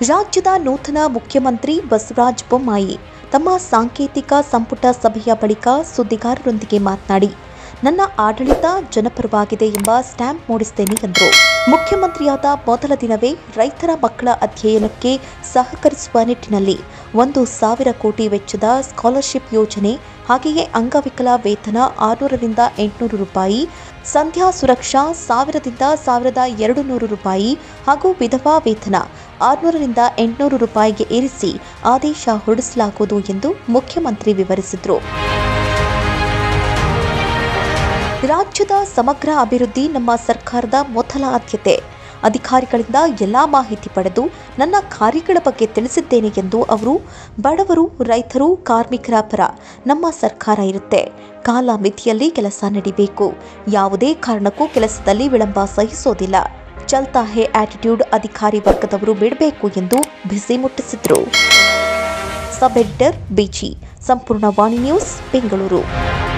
ರಾಜ್ಯದ ನೂತನ ಮುಖ್ಯಮಂತ್ರಿ ಬಸವರಾಜ ಬೊಮ್ಮಾಯಿ ತಮ್ಮ ಸಾಂಕೇತಿಕ ಸಂಪುಟ ಸಭೆಯ ಬಳಿಕ ಸುದ್ದಿಗಾರರೊಂದಿಗೆ ಮಾತನಾಡಿ ನನ್ನ ಆಡಳಿತ ಜನಪರವಾಗಿದೆ ಎಂಬ ಸ್ಟ್ಯಾಂಪ್ ಮೂಡಿಸುತ್ತೇನೆ ಎಂದರು ಮುಖ್ಯಮಂತ್ರಿಯಾದ ಮೊದಲ ದಿನವೇ ರೈತರ ಮಕ್ಕಳ ಅಧ್ಯಯನಕ್ಕೆ ಸಹಕರಿಸುವ ನಿಟ್ಟಿನಲ್ಲಿ ಒಂದು ಸಾವಿರ ಕೋಟಿ ವೆಚ್ಚದ ಸ್ಕಾಲರ್ಶಿಪ್ ಯೋಜನೆ ಹಾಗೆಯೇ ಅಂಗವಿಕಲ ವೇತನ ಆರುನೂರರಿಂದ ಎಂಟುನೂರು ರೂಪಾಯಿ ಸಂಧ್ಯಾ ಸುರಕ್ಷಾ ಸಾವಿರದಿಂದ ಸಾವಿರದ ಎರಡು ನೂರು ರೂಪಾಯಿ ಹಾಗೂ ವಿಧವಾ ವೇತನ ಆರುನೂರರಿಂದ ಎಂಟುನೂರು ರೂಪಾಯಿಗೆ ಏರಿಸಿ ಆದೇಶ ಹೊರಡಿಸಲಾಗುವುದು ಎಂದು ಮುಖ್ಯಮಂತ್ರಿ ವಿವರಿಸಿದರು ರಾಜ್ಯದ ಸಮಗ್ರ ಅಭಿವೃದ್ಧಿ ನಮ್ಮ ಸರ್ಕಾರದ ಮೊದಲ ಆದ್ಯತೆ ಅಧಿಕಾರಿಗಳಿಂದ ಎಲ್ಲಾ ಮಾಹಿತಿ ಪಡೆದು ನನ್ನ ಕಾರ್ಯಗಳ ಬಗ್ಗೆ ತಿಳಿಸಿದ್ದೇನೆ ಎಂದು ಅವರು ಬಡವರು ರೈತರು ಕಾರ್ಮಿಕರ ಪರ ನಮ್ಮ ಸರ್ಕಾರ ಇರುತ್ತೆ ಕಾಲ ಮಿತಿಯಲ್ಲಿ ಕೆಲಸ ನಡಿಬೇಕು ಯಾವುದೇ ಕಾರಣಕ್ಕೂ ಕೆಲಸದಲ್ಲಿ ವಿಳಂಬ ಸಹಿಸೋದಿಲ್ಲ ಚಲ್ತಾ ಹೇ ಆಟಿಟ್ಯೂಡ್ ಅಧಿಕಾರಿ ವರ್ಗದವರು ಬಿಡಬೇಕು ಎಂದು ಬಿಸಿ ಮುಟ್ಟಿಸಿದ್ರು ಸಬ್ ಎಡಿಟರ್ ಬಿಜಿ ಸಂಪೂರ್ಣ ವಾಣಿ ನ್ಯೂಸ್ ಬೆಂಗಳೂರು